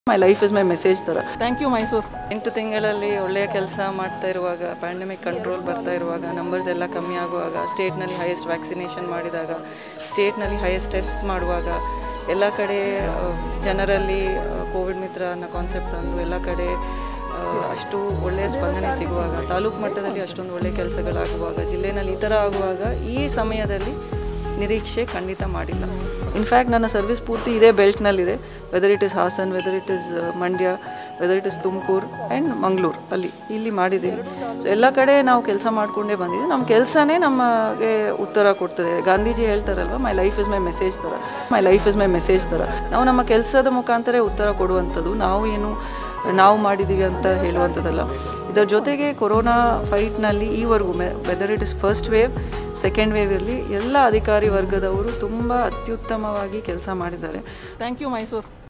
my life is my message ಥರ thank you Mysuru ಎಂಟು ತಿಂಗಳಲ್ಲಿ ಒಳ್ಳೆಯ ಕೆಲಸ ಮಾಡ್ತಾ ಇರುವಾಗ ಪ್ಯಾಂಡಮಿಕ್ ಕಂಟ್ರೋಲ್ ಬರ್ತಾ ಇರುವಾಗ ನಂಬರ್ಸ್ ಎಲ್ಲ ಕಮ್ಮಿ ಆಗುವಾಗ ಸ್ಟೇಟ್ನಲ್ಲಿ ಹೈಯೆಸ್ಟ್ ವ್ಯಾಕ್ಸಿನೇಷನ್ ಮಾಡಿದಾಗ ಸ್ಟೇಟ್ನಲ್ಲಿ ಹೈಯೆಸ್ಟ್ ಟೆಸ್ಟ್ ಮಾಡುವಾಗ ಎಲ್ಲ ಕಡೆ ಆ, ಜನರಲ್ಲಿ ಕೋವಿಡ್ ಮಿತ್ರ ಅನ್ನೋ ಕಾನ್ಸೆಪ್ಟ್ ತಂದು ಎಲ್ಲ ಕಡೆ ಆ, ಅಷ್ಟು ಒಳ್ಳೆಯ ಸ್ಪಂದನೆ ಸಿಗುವಾಗ ತಾಲೂಕು ಮಟ್ಟದಲ್ಲಿ ಅಷ್ಟೊಂದು ಒಳ್ಳೆಯ ಕೆಲಸಗಳಾಗುವಾಗ ಜಿಲ್ಲೆನಲ್ಲಿ ಈ ಥರ ಆಗುವಾಗ ಈ ಸಮಯದಲ್ಲಿ ನಿರೀಕ್ಷೆ ಖಂಡಿತ ಮಾಡಿಲ್ಲ ಇನ್ಫ್ಯಾಕ್ಟ್ ನನ್ನ ಸರ್ವಿಸ್ ಪೂರ್ತಿ ಇದೇ ಬೆಲ್ಟ್ನಲ್ಲಿದೆ whether it is Hassan whether it is Mandya whether it is Tumakuru and Mangaluru ಅಲ್ಲಿ ಇಲ್ಲಿ ಮಾಡಿದ್ದೀವಿ ಸೊ ಎಲ್ಲ ಕಡೆ ನಾವು ಕೆಲಸ ಮಾಡಿಕೊಂಡೇ ಬಂದಿದ್ದೀವಿ ನಮ್ಮ ಕೆಲಸನೇ ನಮಗೆ ಉತ್ತರ ಕೊಡ್ತದೆ ಗಾಂಧೀಜಿ ಹೇಳ್ತಾರಲ್ವ my life is my message ಥರ my life is my message ಥರ ನಾವು ನಮ್ಮ ಕೆಲಸದ ಮುಖಾಂತರ ಉತ್ತರ ಕೊಡುವಂಥದ್ದು ನಾವು ಏನು ನಾವು ಮಾಡಿದ್ದೀವಿ ಅಂತ ಹೇಳುವಂಥದ್ದಲ್ಲ ಇದರ ಜೊತೆಗೆ ಕೊರೋನಾ ಫೈಟ್ನಲ್ಲಿ ಈವರೆಗೂ whether it is first wave second wave ಇರಲಿ ಎಲ್ಲ ಅಧಿಕಾರಿ ವರ್ಗದವರು ತುಂಬ ಅತ್ಯುತ್ತಮವಾಗಿ ಕೆಲಸ ಮಾಡಿದ್ದಾರೆ ಥ್ಯಾಂಕ್ ಯು ಮೈಸೂರು